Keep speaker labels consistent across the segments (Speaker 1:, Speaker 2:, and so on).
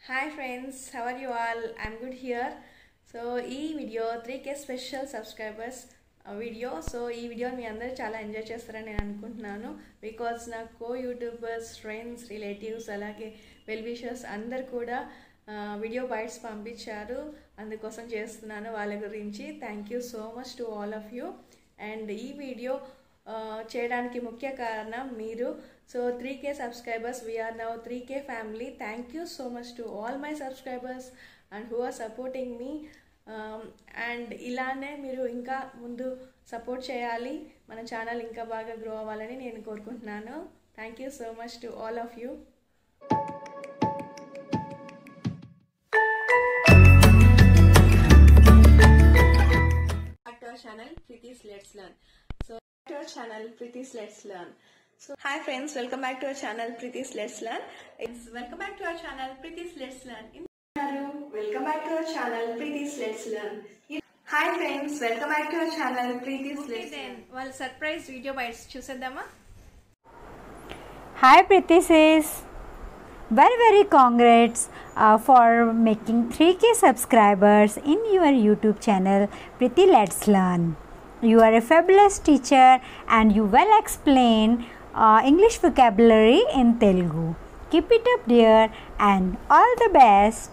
Speaker 1: Hi friends how are you all I am good here so ఈ video three K special subscribers video so ఈ వీడియోని మీ అందరూ చాలా enjoy చేస్తారని నేను అనుకుంటున్నాను బికాజ్ నా కో యూట్యూబర్స్ ఫ్రెండ్స్ రిలేటివ్స్ అలాగే వెల్ విషర్స్ అందరు కూడా వీడియో బైట్స్ పంపించారు అందుకోసం చేస్తున్నాను వాళ్ళ గురించి thank you so much to all of you and ఈ వీడియో చేయడానికి ముఖ్య కారణం మీరు so three K subscribers we are now three K family thank you so much to all my subscribers and who are supporting me and ఇలానే మీరు ఇంకా ముందు support చేయాలి మన ఛానల్ ఇంకా బాగా గ్రో అవ్వాలని నేను కోరుకుంటున్నాను thank you so much to all of you channel Preeti's let's learn so to our channel Preeti's Let's Learn. So hi friends, welcome back to our channel Preeti's Let's Learn. It's welcome back to our channel Preeti's Let's Learn. In welcome back to our channel Preeti's Let's Learn. Hi friends, welcome back to our channel Preeti's Let's Learn. వాళ్ళ surprise video bytes చూసేద్దామా
Speaker 2: Hi Priti sis. Very very congrats uh, for making 3k subscribers in your YouTube channel Priti Let's Learn. You are a fabulous teacher and you well explain uh, English vocabulary in Telugu. Keep it up dear and all the best.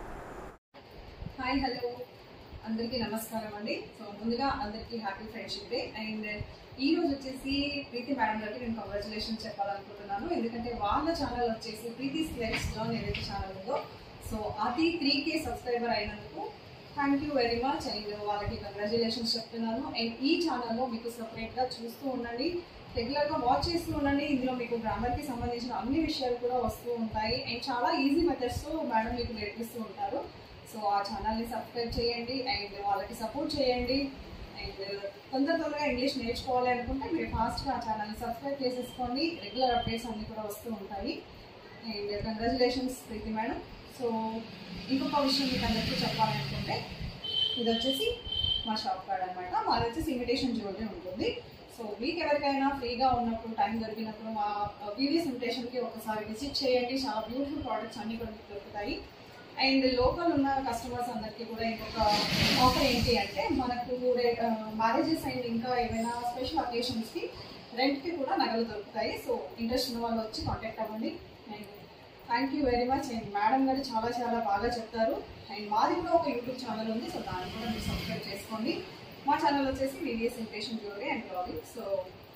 Speaker 3: Hi hello అందరికీ నమస్కారం అండి so ముందుగా అందరికీ happy friendship day and ఈ రోజు వచ్చేసి ప్రీతి madam గారికి నేను కంగ్రాచులేషన్ చెప్పాలనుకుంటున్నాను ఎందుకంటే వాళ్ళ ఛానల్ వచ్చేసి ప్రీతి స్లైడ్స్ లో ఏదైతే ఛానల్ ఉందో సో అది త్రీ కే సబ్స్క్రైబర్ అయినందుకు thank you very much and వాళ్ళకి కంగ్రాచులేషన్స్ చెప్తున్నాను అండ్ ఈ ఛానల్లో మీకు సపరేట్గా చూస్తూ ఉండండి రెగ్యులర్గా వాచ్ చేస్తూ ఉండండి ఇందులో మీకు గ్రామర్కి సంబంధించిన అన్ని విషయాలు కూడా వస్తూ ఉంటాయి అండ్ చాలా ఈజీ మెథడ్స్ మేడం మీకు నేర్పిస్తూ ఉంటారు సో ఆ ఛానల్ని సబ్స్క్రైబ్ చేయండి అండ్ వాళ్ళకి సపోర్ట్ చేయండి అండ్ తొందర త్వరగా ఇంగ్లీష్ నేర్చుకోవాలి అనుకుంటే మీరు ఫాస్ట్గా ఆ ఛానల్ని సబ్స్క్రైబ్ చేసేసుకోండి రెగ్యులర్ అప్డేట్స్ అన్నీ కూడా వస్తూ ఉంటాయి and congratulations Preeti madam so ఇంకొక విషయం మీకు అందరికీ చెప్పాలి అనుకుంటే ఇది వచ్చేసి మా షాప్ కార్డ్ అనమాట మాది వచ్చేసి ఇన్విటేషన్ జ్యువెలరీ ఉంటుంది సో మీకు ఎవరికైనా ఫ్రీగా ఉన్నప్పుడు టైం దొరికినప్పుడు మా పీవీఎస్ ఇన్విటేషన్కి ఒకసారి విజిట్ చేయండి చాలా బ్యూటిఫుల్ ప్రోడక్ట్స్ అన్నీ కూడా మీకు దొరుకుతాయి అండ్ లోకల్ ఉన్న కస్టమర్స్ అందరికీ కూడా ఇంకొక ఆఫర్ ఏంటి అంటే మనకు మ్యారేజెస్ అండ్ ఇంకా ఏమైనా స్పెషల్ అకేషన్స్కి రెంట్కి కూడా నగలు దొరుకుతాయి సో ఇంట్రెస్ట్ ఉన్న వాళ్ళు వచ్చి కాంటాక్ట్ అవ్వండి and thank you very much and madam గారు చాలా చాలా బాగా చెప్తారు అండ్ మాది కూడా ఒక యూట్యూబ్ ఛానల్ ఉంది సో దాన్ని కూడా మీరు సబ్స్క్రైబ్ చేసుకోండి మా ఛానల్ వచ్చేసి videos impression jewellery and blogging so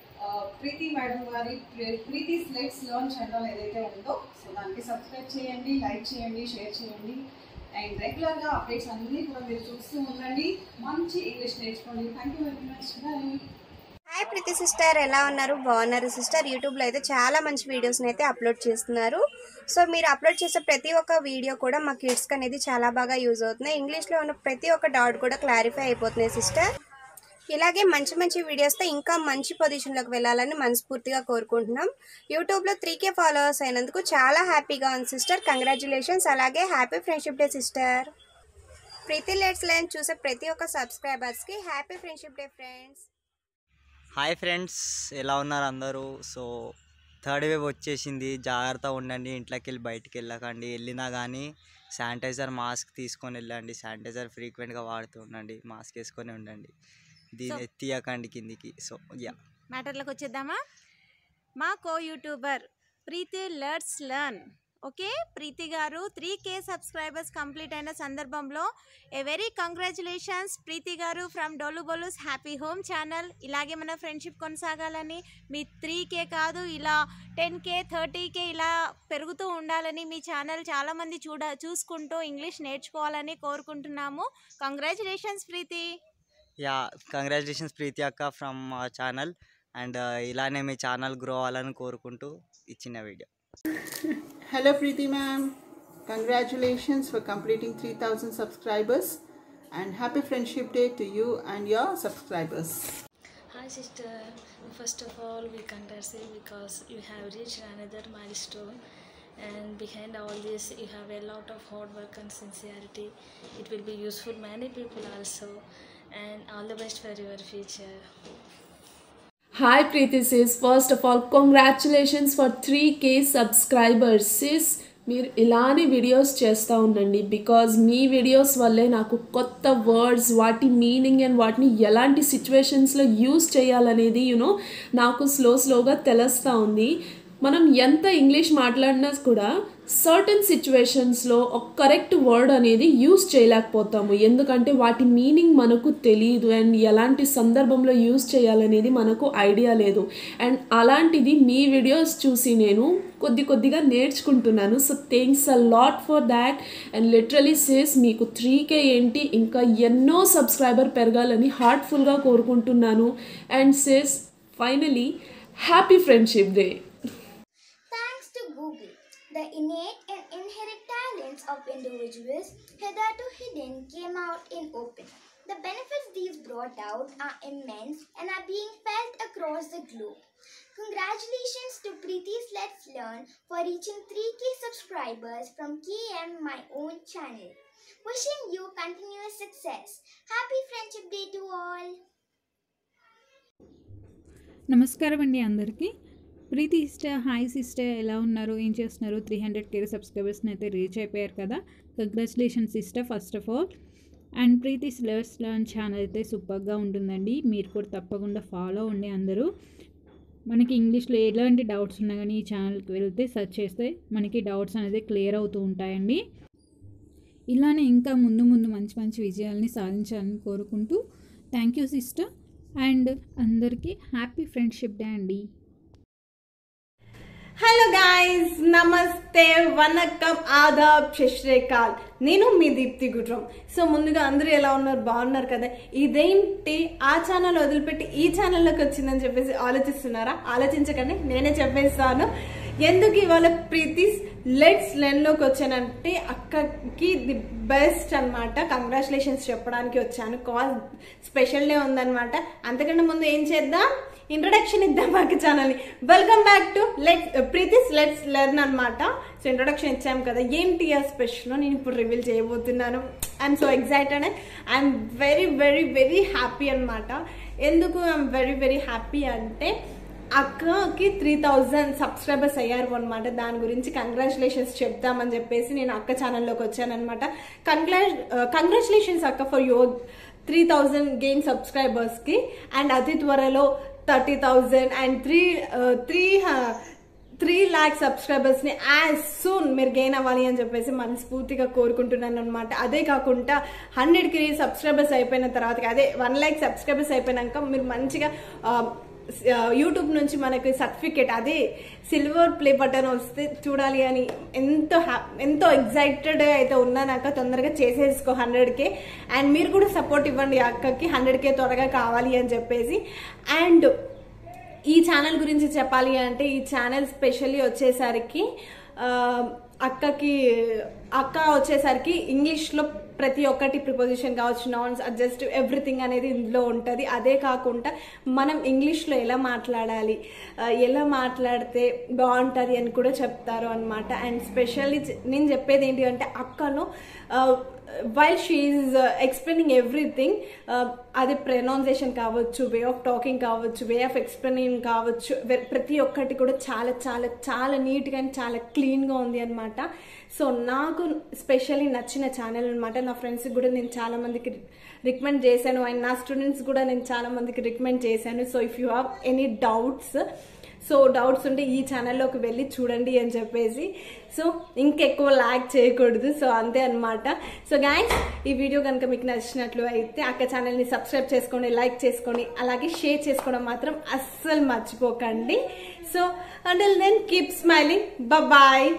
Speaker 3: Preeti madam గారి ప్రీతి స్లైడ్స్ లర్న్ ఛానల్ ఏదైతే ఉందో సో దానికి సబ్స్క్రైబ్ చేయండి లైక్ చేయండి షేర్ చేయండి అండ్ రెగ్యులర్గా అప్డేట్స్ అన్నీ కూడా మీరు చూస్తూ ఉండండి మంచి ఇంగ్లీష్ నేర్చుకోండి thank you very much bye
Speaker 4: hi Preeti sister ఎలా ఉన్నారు బాగున్నారు సిస్టర్ యూట్యూబ్లో అయితే చాలా మంచి వీడియోస్ని అయితే అప్లోడ్ చేస్తున్నారు సో మీరు అప్లోడ్ చేసే ప్రతి ఒక్క వీడియో కూడా మా కిడ్స్కి అనేది చాలా బాగా యూజ్ అవుతున్నాయి ఇంగ్లీష్లో ఉన్న ప్రతి ఒక్క డౌట్ కూడా క్లారిఫై అయిపోతున్నాయి సిస్టర్ ఇలాగే మంచి మంచి వీడియోస్తో ఇంకా మంచి పొజిషన్లోకి వెళ్ళాలని మనస్ఫూర్తిగా కోరుకుంటున్నాం యూట్యూబ్లో త్రీ కే ఫాలోవర్స్ అయినందుకు చాలా హ్యాపీగా ఉంది సిస్టర్ కంగ్రాచులేషన్స్ అలాగే happy friendship day sister Preeti let's learn చూసే ప్రతి ఒక్క సబ్స్క్రైబర్స్కి happy friendship day friends
Speaker 5: hi friends ఎలా ఉన్నారు అందరూ సో థర్డ్ వేవ్ వచ్చేసింది జాగ్రత్తగా ఉండండి ఇంట్లోకి వెళ్ళి బయటికి వెళ్ళకండి వెళ్ళినా కానీ శానిటైజర్ మాస్క్ తీసుకొని వెళ్ళండి శానిటైజర్ ఫ్రీక్వెంట్గా వాడుతూ ఉండండి మాస్క్ వేసుకొని ఉండండి దీన్ని ఎత్తియకండి కిందికి సో యా
Speaker 6: మ్యాటర్లకు వచ్చేద్దామా మా co YouTuber Preeti let's learn okay Preeti garu three K subscribers complete అయిన సందర్భంలో ఏ వెరీ కంగ్రాచులేషన్స్ ప్రీతి గారు ఫ్రమ్ డోలు బోలుస్ హ్యాపీ హోమ్ ఛానల్ ఇలాగే మన ఫ్రెండ్షిప్ కొనసాగాలని మీ త్రీ కే కాదు ఇలా టెన్ కే థర్టీ కే ఇలా పెరుగుతూ ఉండాలని మీ ఛానల్ చాలామంది చూడ చూసుకుంటూ ఇంగ్లీష్ నేర్చుకోవాలని కోరుకుంటున్నాము congratulations Preeti
Speaker 5: yeah congratulations Preeti అక్క ఫ్రమ్ మా ఛానల్ అండ్ ఇలానే మీ ఛానల్ గ్రో అవ్వాలని కోరుకుంటూ ఇచ్చిన video
Speaker 7: Hello Preeti ma'am. Congratulations for completing 3000 subscribers and happy friendship day to you and your subscribers.
Speaker 8: Hi sister, first of all we congratulate you because you have reached another milestone and behind all this you have a lot of hard work and sincerity. It will be useful many people also and all the best for your future.
Speaker 9: Hi Preeti sis, first of all, congratulations for 3k subscribers sis. మీరు ఇలానే videos చేస్తూ ఉండండి because me videos వల్లే నాకు కొత్త words వాటి meaning and వాటిని ఎలాంటి సిచ్యువేషన్స్లో యూస్ చేయాలనేది యూనో నాకు స్లో స్లోగా తెలుస్తూ ఉంది మనం ఎంత ఇంగ్లీష్ మాట్లాడినా కూడా సర్టన్ సిచ్యువేషన్స్లో ఒక కరెక్ట్ వర్డ్ అనేది యూస్ చేయలేకపోతాము ఎందుకంటే వాటి మీనింగ్ మనకు తెలియదు అండ్ ఎలాంటి సందర్భంలో యూస్ చేయాలనేది మనకు ఐడియా లేదు అండ్ అలాంటిది మీ వీడియోస్ చూసి నేను కొద్ది కొద్దిగా నేర్చుకుంటున్నాను so thanks a lot for that and literally says మీకు త్రీ కే ఏంటి ఇంకా ఎన్నో సబ్స్క్రైబర్ పెరగాలని హార్ట్ఫుల్గా కోరుకుంటున్నాను and says finally happy friendship day
Speaker 10: Thanks to Google, the innate and inherent talents of individuals hitherto hidden came out in open. The benefits these brought out are immense and are being felt across the globe. Congratulations to Preeti's Let's Learn for reaching 3k subscribers from KM My Own channel. Wishing you continuous success. Happy Friendship Day to all.
Speaker 11: నమస్కారం అండి అందరికీ ప్రీతి sister hi sister ఎలా ఉన్నారు ఏం చేస్తున్నారు three hundred కే సబ్స్క్రైబర్స్ని అయితే reach అయిపోయారు కదా congratulation sister first of all and Preeti స్లర్స్ లర్న్ ఛానల్ అయితే సూపర్గా ఉంటుందండి మీరు కూడా తప్పకుండా ఫాలో ఉండి అందరూ మనకి ఇంగ్లీష్లో ఎలాంటి డౌట్స్ ఉన్నా కానీ ఈ ఛానల్కి వెళ్తే సెర్చ్ చేస్తే మనకి డౌట్స్ అనేది క్లియర్ అవుతూ ఉంటాయండి ఇలానే ఇంకా ముందు ముందు మంచి మంచి విజయాల్ని సాధించాలని కోరుకుంటూ థ్యాంక్ యూ సిస్టర్ అండ్ అందరికీ హ్యాపీ ఫ్రెండ్షిప్ డే అండి
Speaker 1: హలో గాయ్స్ నమస్తే వనకం ఆదాబ్ శశ్రేకాల్ నేను మీ దీప్తి గుట్రం సో ముందుగా అందరూ ఎలా ఉన్నారు బాగున్నారు కదా ఇదేంటి ఆ ఛానల్ వదిలిపెట్టి ఈ ఛానల్లోకి వచ్చిందని చెప్పేసి ఆలోచిస్తున్నారా ఆలోచించకండి నేనే చెప్పేస్తాను ఎందుకు ఇవాళ ప్రీతిస్ లెట్స్ లెన్లోకి వచ్చానంటే అక్కకి ది బెస్ట్ అనమాట కంగ్రాచులేషన్స్ చెప్పడానికి వచ్చాను కాల్ స్పెషల్ డే ఉందన్నమాట అంతకంటే ముందు ఏం చేద్దాం ఇంట్రొడక్షన్ ఇద్దాం మాకు ఛానల్ని welcome back to let Preeti's let's learn అనమాట సో ఇంట్రొడక్షన్ ఇచ్చాం కదా ఏంటి ఆ స్పెషల్ నేను ఇప్పుడు రివీల్ చేయబోతున్నాను I'm so excited I'm very very very happy అనమాట ఎందుకు ఐఎమ్ వెరీ వెరీ హ్యాపీ అంటే అక్కకి త్రీ థౌజండ్ సబ్స్క్రైబర్స్ అయ్యారు అనమాట దాని గురించి కంగ్రాచులేషన్స్ చెప్తామని చెప్పేసి నేను అక్క ఛానల్లోకి వచ్చానమాట కంగ్రా కంగ్రాచులేషన్స్ అక్క for your three thousand gain సబ్స్క్రైబర్స్కి అండ్ అతి త్వరలో thirty thousand and three three three lakh సబ్స్క్రైబర్స్ని యాజ్ సూన్ మీరు గెయిన్ అవ్వాలి అని చెప్పేసి మనస్ఫూర్తిగా కోరుకుంటున్నాను అనమాట అదే కాకుండా హండ్రెడ్కి సబ్స్క్రైబర్స్ అయిపోయిన తర్వాత అదే వన్ ల్యాక్ సబ్స్క్రైబర్స్ అయిపోయినాక మీరు మంచిగా యూట్యూబ్ నుంచి మనకి సర్టిఫికేట్ అదే సిల్వర్ ప్లే బటన్ వస్తే చూడాలి అని ఎంతో హ్యా ఎంతో ఎగ్జైటెడ్ అయితే ఉన్నానాక తొందరగా చేసేసుకో హండ్రెడ్కే అండ్ మీరు కూడా సపోర్ట్ ఇవ్వండి అక్కకి హండ్రెడ్కే త్వరగా కావాలి అని చెప్పేసి అండ్ ఈ ఛానల్ గురించి చెప్పాలి అంటే ఈ ఛానల్ స్పెషల్లీ వచ్చేసరికి అక్కకి అక్క వచ్చేసరికి ఇంగ్లీష్లో ప్రతి ఒక్కటి ప్రిపోజిషన్ కావచ్చు నాన్స్ జస్ట్ ఎవ్రీథింగ్ అనేది ఇందులో ఉంటుంది అదే కాకుండా మనం ఇంగ్లీష్లో ఎలా మాట్లాడాలి ఎలా మాట్లాడితే బాగుంటుంది అని కూడా చెప్తారు అనమాట అండ్ స్పెషల్లీ నేను చెప్పేది ఏంటి అంటే అక్కను వైల్ షీఈ్ ఎక్స్ప్లెయినింగ్ ఎవ్రీథింగ్ అది ప్రొనౌన్సేషన్ కావచ్చు వే ఆఫ్ టాకింగ్ కావచ్చు వే ఆఫ్ ఎక్స్ప్లెయినింగ్ కావచ్చు ప్రతి ఒక్కటి కూడా చాలా చాలా చాలా నీట్గా అండ్ చాలా క్లీన్గా ఉంది అనమాట సో నాకు స్పెషల్లీ నచ్చిన ఛానల్ అనమాట నా ఫ్రెండ్స్కి కూడా నేను చాలా మందికి రికమెండ్ చేశాను అండ్ నా స్టూడెంట్స్ కూడా నేను చాలా మందికి రికమెండ్ చేశాను so if you have any doubts so doubts ఉంటే ఈ ఛానల్లోకి వెళ్ళి చూడండి అని చెప్పేసి సో ఇంకెక్కువ ల్యాక్ చేయకూడదు సో అంతే అనమాట సో గాయస్ ఈ వీడియో కనుక మీకు నచ్చినట్లు అయితే అక్క ఛానల్ని సబ్స్క్రైబ్ చేసుకోండి లైక్ చేసుకోండి అలాగే షేర్ చేసుకోవడం మాత్రం అస్సలు మర్చిపోకండి so until then keep smiling bye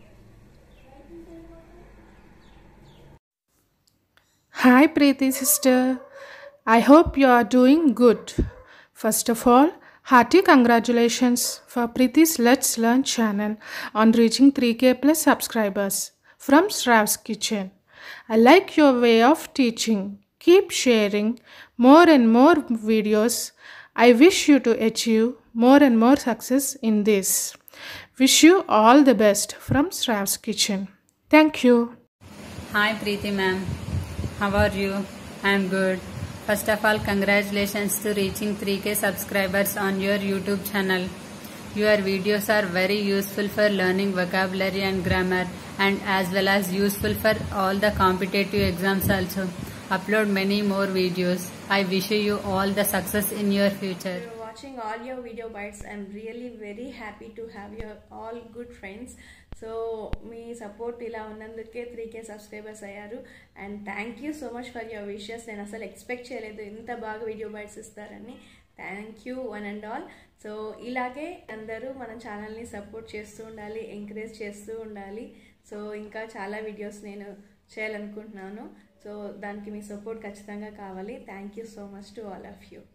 Speaker 12: Hi, Preeti sister. I hope you are doing good. First of all, hearty congratulations for Preeti's Let's Learn channel on reaching 3k plus subscribers from Strav's Kitchen. I like your way of teaching. Keep sharing more and more videos. I wish you to achieve more and more success in this. Wish you all the best from Strav's Kitchen. Thank you.
Speaker 13: Hi Preeti ma'am. How are you? I am good. First of all, congratulations to reaching 3k subscribers on your YouTube channel. Your videos are very useful for learning vocabulary and grammar and as well as useful for all the competitive exams also. Upload many more videos. I wish you all the success in your future.
Speaker 1: You're watching all your video bites. I'm really very happy to have your all good friends. So మీ support ఇలా ఉన్నందుకే three K subscribers అయ్యారు and thank you so much for your wishes నేను అసలు expect చేయలేదు ఇంత బాగా video bytes ఇస్తారని thank you one and all so ఇలాగే అందరూ మన ఛానల్ని సపోర్ట్ చేస్తూ ఉండాలి ఎంకరేజ్ చేస్తూ ఉండాలి సో ఇంకా చాలా వీడియోస్ నేను చేయాలనుకుంటున్నాను సో దానికి మీ సపోర్ట్ ఖచ్చితంగా కావాలి thank you so much to all of you